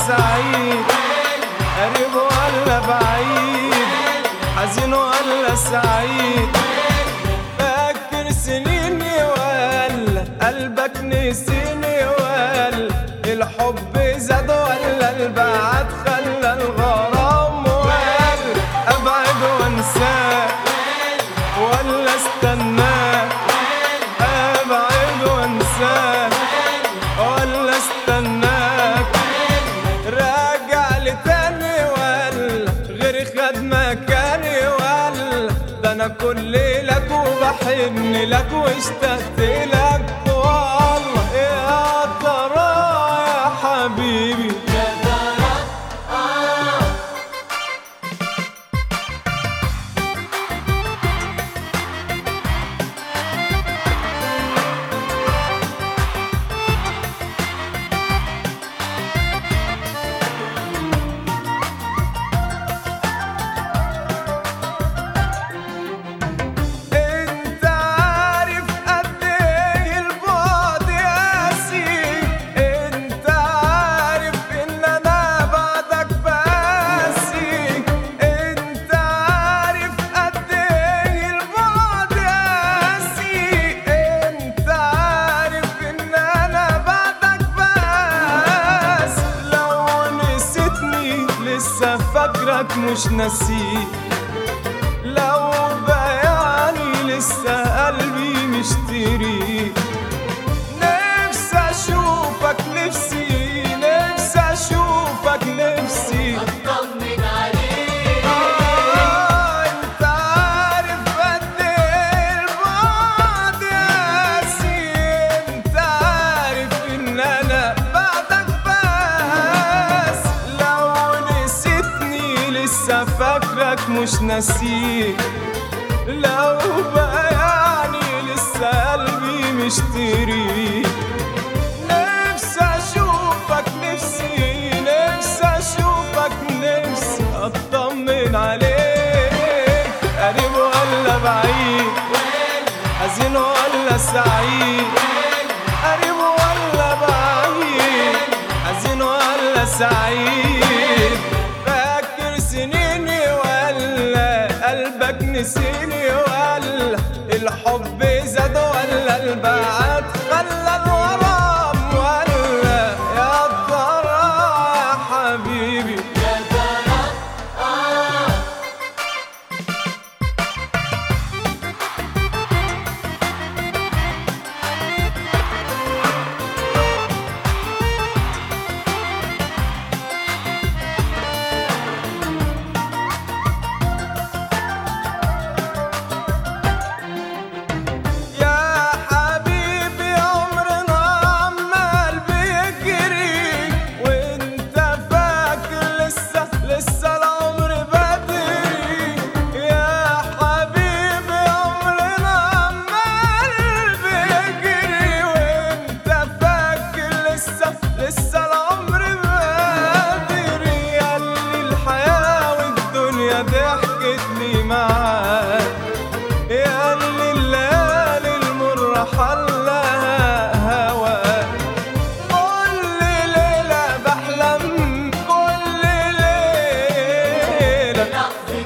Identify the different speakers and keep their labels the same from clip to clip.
Speaker 1: سعيد قريب ولا بعيد حزين ولا سعيد فاكر سنيني ولا قلبك نسيني ولا الحب زاد ولا البعد خلى الغرام ولا ابعد وانساك ولا استناك ابعد وانساك ولا استناك راجع لي تاني ولا غير خد مكاني ولا ده انا كل لك وبحن لك واشتقت لك والله يا ترى يا حبيبي انت عارف قد ايه البعد قاسي انت عارف ان انا بعدك باسي انت عارف قد ايه البعد قاسي انت عارف ان انا بعدك بس لو نسيتني لسه فاكرك مش ناسيك لو بياني لسه قلبي مشتري نفسي اشوفك نفسي نفسي اشوفك نفسي
Speaker 2: اطمن عليك
Speaker 1: آه، انت عارف قد ايه البعد قاسي انت عارف ان انا بعدك بس لو نسيتني لسه فاكرك مش ناسيك لو بياني لسه قلبي مشتري نفسي اشوفك نفسي نفسي اشوفك نفسي اطمن عليك قريب ولا بعيد حزين ولا سعيد قريب ولا بعيد حزين ولا سعيد فاكر سنيني ولا قلبك نسيني ولا الحب زاد ولا البعد خلى الغرام ولا يا ترى يا حبيبي
Speaker 2: يا ترى آه
Speaker 1: يا حبيبي عمرنا عمال بيجري وانت فاكر لسه لسه العمر بدري يا حبيبي عمرنا عمال بيجري وانت فاكر لسه لسه العمر بدري ياللي الحياة والدنيا ضحكت لي معاك يا اللي الليالي المرة حلها هواك كل ليلة بحلم كل ليلة
Speaker 2: لحظة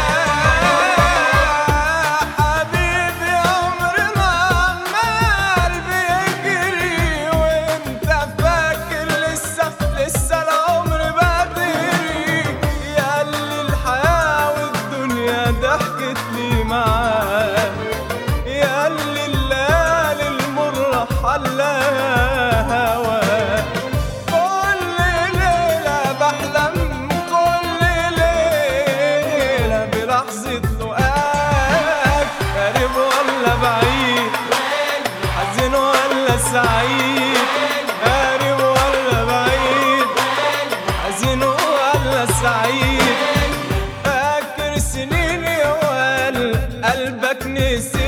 Speaker 1: يا حبيبي عمرنا عمال بيجري وانت فاكر لسه لسه العمر بدري يا اللي الحياة والدنيا ضحكت لي معاك يا اللي الليالي المرة حلاها هواك كل ليلة بحلم كل ليلة بلحظة لقاك قريب ولا بعيد حزين ولا سعيد قريب ولا بعيد حزين ولا سعيد فاكر سنيني ولا قلبك نسي